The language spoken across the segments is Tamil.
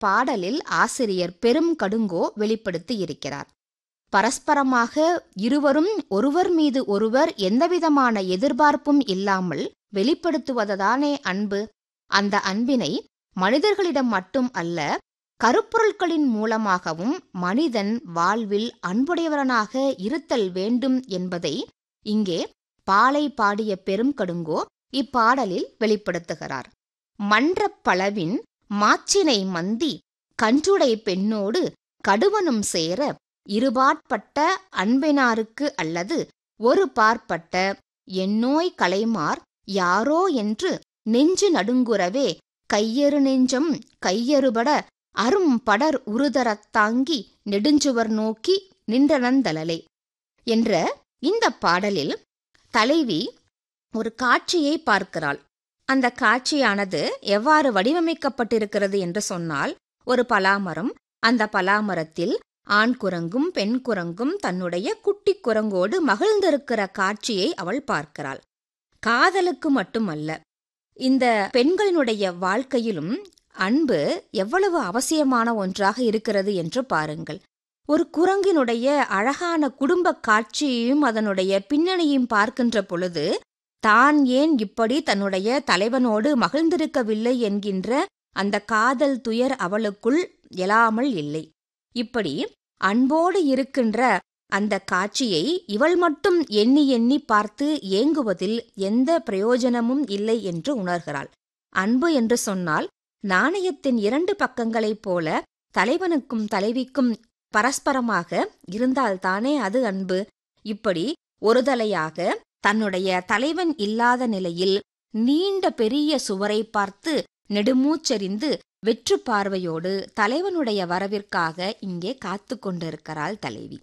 பாடலில் ஆசிரியர் பெரும் கடுங்கோ வெளிப்படுத்தி இருக்கிறார் பரஸ்பரமாக இருவரும் ஒருவர் மீது ஒருவர் எந்தவிதமான எதிர்பார்ப்பும் இல்லாமல் வெளிப்படுத்துவதுதானே அன்பு அந்த அன்பினை மனிதர்களிடம் மட்டும் அல்ல கருப்பொருட்களின் மூலமாகவும் மனிதன் வாழ்வில் அன்புடையவனாக இருத்தல் வேண்டும் என்பதை இங்கே பாலை பாடிய பெரும் கடுங்கோ இப்பாடலில் வெளிப்படுத்துகிறார் மன்றப் பளவின் மாச்சினை மந்தி கன்றுடை பெண்ணோடு கடுவனும் சேர இருபாற்பட்ட அன்பினாருக்கு அல்லது ஒரு பார்ப்பட்ட எந்நோய் கலைமார் யாரோ என்று நெஞ்சு நடுங்குறவே கையறு நெஞ்சம் கையறுபட அரும் படர் உருதரத் தாங்கி நெடுஞ்சுவர் நோக்கி நின்றனந்தலலே என்ற இந்த பாடலில் தலைவி ஒரு காட்சியை பார்க்கிறாள் அந்த காட்சியானது எவ்வாறு வடிவமைக்கப்பட்டிருக்கிறது என்று சொன்னால் ஒரு பலாமரம் அந்த பலாமரத்தில் ஆண் குரங்கும் பெண் குரங்கும் தன்னுடைய குட்டி குரங்கோடு மகிழ்ந்திருக்கிற காட்சியை அவள் பார்க்கிறாள் காதலுக்கு மட்டுமல்ல இந்த பெண்களினுடைய வாழ்க்கையிலும் அன்பு எவ்வளவு அவசியமான ஒன்றாக இருக்கிறது என்று பாருங்கள் ஒரு குரங்கினுடைய அழகான குடும்ப காட்சியையும் அதனுடைய பின்னணியும் பார்க்கின்ற பொழுது தான் ஏன் இப்படி தன்னுடைய தலைவனோடு மகிழ்ந்திருக்கவில்லை என்கின்ற அந்த காதல் துயர் அவளுக்குள் எழாமல் இல்லை இப்படி அன்போடு இருக்கின்ற அந்த காட்சியை இவள் மட்டும் எண்ணி எண்ணி பார்த்து ஏங்குவதில் எந்த பிரயோஜனமும் இல்லை என்று உணர்கிறாள் அன்பு என்று சொன்னால் நாணயத்தின் இரண்டு பக்கங்களைப் போல தலைவனுக்கும் தலைவிக்கும் பரஸ்பரமாக இருந்தால்தானே அது அன்பு இப்படி ஒருதலையாக தன்னுடைய தலைவன் இல்லாத நிலையில் நீண்ட பெரிய சுவரை பார்த்து நெடுமூச்செறிந்து வெற்று பார்வையோடு தலைவனுடைய வரவிற்காக இங்கே காத்து கொண்டிருக்கிறாள் தலைவி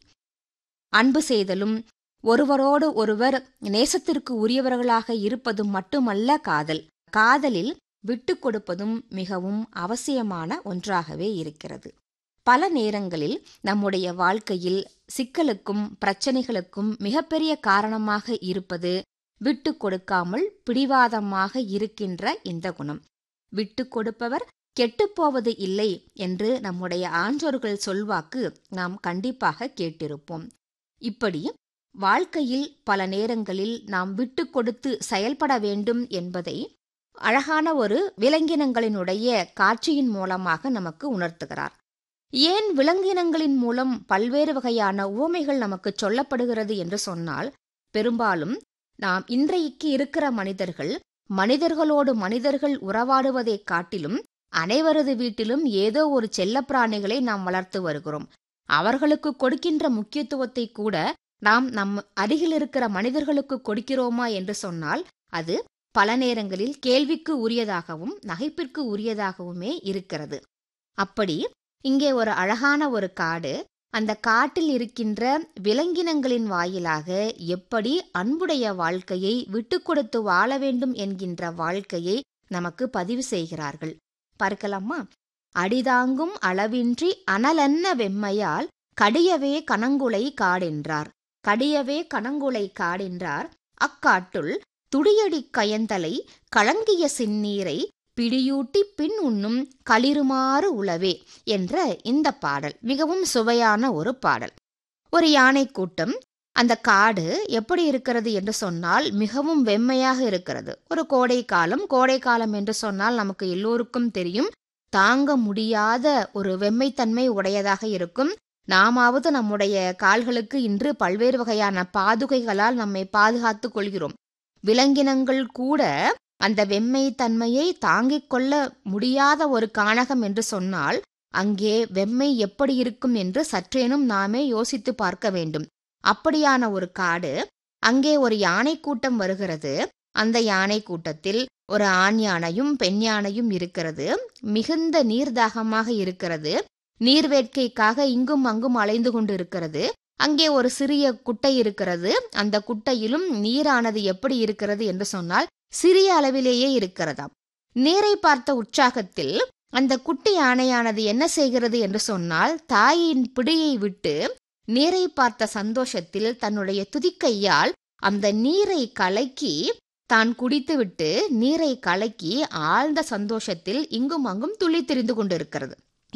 அன்பு செய்தலும் ஒருவரோடு ஒருவர் நேசத்திற்கு உரியவர்களாக இருப்பதும் மட்டுமல்ல காதல் காதலில் விட்டு கொடுப்பதும் மிகவும் அவசியமான ஒன்றாகவே இருக்கிறது பல நேரங்களில் நம்முடைய வாழ்க்கையில் சிக்கலுக்கும் பிரச்சனைகளுக்கும் மிகப்பெரிய காரணமாக இருப்பது விட்டு கொடுக்காமல் பிடிவாதமாக இருக்கின்ற இந்த குணம் விட்டு கொடுப்பவர் கெட்டுப்போவது இல்லை என்று நம்முடைய ஆன்றோர்கள் சொல்வாக்கு நாம் கண்டிப்பாக கேட்டிருப்போம் இப்படி வாழ்க்கையில் பல நேரங்களில் நாம் விட்டு கொடுத்து செயல்பட வேண்டும் என்பதை அழகான ஒரு விலங்கினங்களினுடைய காட்சியின் மூலமாக நமக்கு உணர்த்துகிறார் ஏன் விலங்கினங்களின் மூலம் பல்வேறு வகையான உவமைகள் நமக்கு சொல்லப்படுகிறது என்று சொன்னால் பெரும்பாலும் நாம் இன்றைக்கு இருக்கிற மனிதர்கள் மனிதர்களோடு மனிதர்கள் உறவாடுவதைக் காட்டிலும் அனைவரது வீட்டிலும் ஏதோ ஒரு செல்லப்பிராணிகளை நாம் வளர்த்து வருகிறோம் அவர்களுக்கு கொடுக்கின்ற முக்கியத்துவத்தை கூட நாம் நம் அருகில் இருக்கிற மனிதர்களுக்கு கொடுக்கிறோமா என்று சொன்னால் அது பல நேரங்களில் கேள்விக்கு உரியதாகவும் நகைப்பிற்கு உரியதாகவுமே இருக்கிறது அப்படி இங்கே ஒரு அழகான ஒரு காடு அந்த காட்டில் இருக்கின்ற விலங்கினங்களின் வாயிலாக எப்படி அன்புடைய வாழ்க்கையை விட்டு கொடுத்து வாழ வேண்டும் என்கின்ற வாழ்க்கையை நமக்கு பதிவு செய்கிறார்கள் பார்க்கலாமா அடிதாங்கும் அளவின்றி அனலன்ன வெம்மையால் கடியவே கணங்குலை காடென்றார் கடியவே கணங்குலை காடென்றார் அக்காட்டுள் துடியடி கயந்தலை கலங்கிய சின்னீரை பிடியூட்டி பின் உண்ணும் களிருமாறு உளவே என்ற இந்த பாடல் மிகவும் சுவையான ஒரு பாடல் ஒரு யானை கூட்டம் அந்த காடு எப்படி இருக்கிறது என்று சொன்னால் மிகவும் வெம்மையாக இருக்கிறது ஒரு கோடை காலம் கோடை காலம் என்று சொன்னால் நமக்கு எல்லோருக்கும் தெரியும் தாங்க முடியாத ஒரு வெம்மைத்தன்மை உடையதாக இருக்கும் நாமாவது நம்முடைய கால்களுக்கு இன்று பல்வேறு வகையான பாதுகைகளால் நம்மை பாதுகாத்துக் கொள்கிறோம் விலங்கினங்கள் கூட அந்த வெம்மை தன்மையை தாங்கிக் கொள்ள முடியாத ஒரு கானகம் என்று சொன்னால் அங்கே வெம்மை எப்படி இருக்கும் என்று சற்றேனும் நாமே யோசித்து பார்க்க வேண்டும் அப்படியான ஒரு காடு அங்கே ஒரு யானை கூட்டம் வருகிறது அந்த யானை கூட்டத்தில் ஒரு ஆண் யானையும் பெண் யானையும் இருக்கிறது மிகுந்த நீர்தாகமாக இருக்கிறது நீர் வேட்கைக்காக இங்கும் அங்கும் அலைந்து கொண்டு இருக்கிறது அங்கே ஒரு சிறிய குட்டை இருக்கிறது அந்த குட்டையிலும் நீரானது எப்படி இருக்கிறது என்று சொன்னால் சிறிய அளவிலேயே இருக்கிறதாம் நீரை பார்த்த உற்சாகத்தில் அந்த குட்டி யானையானது என்ன செய்கிறது என்று சொன்னால் தாயின் பிடியை விட்டு நீரை பார்த்த சந்தோஷத்தில் தன்னுடைய துதிக்கையால் அந்த நீரை கலக்கி தான் குடித்துவிட்டு நீரை கலக்கி ஆழ்ந்த சந்தோஷத்தில் இங்கும் அங்கும் துள்ளி திரிந்து கொண்டிருக்கிறது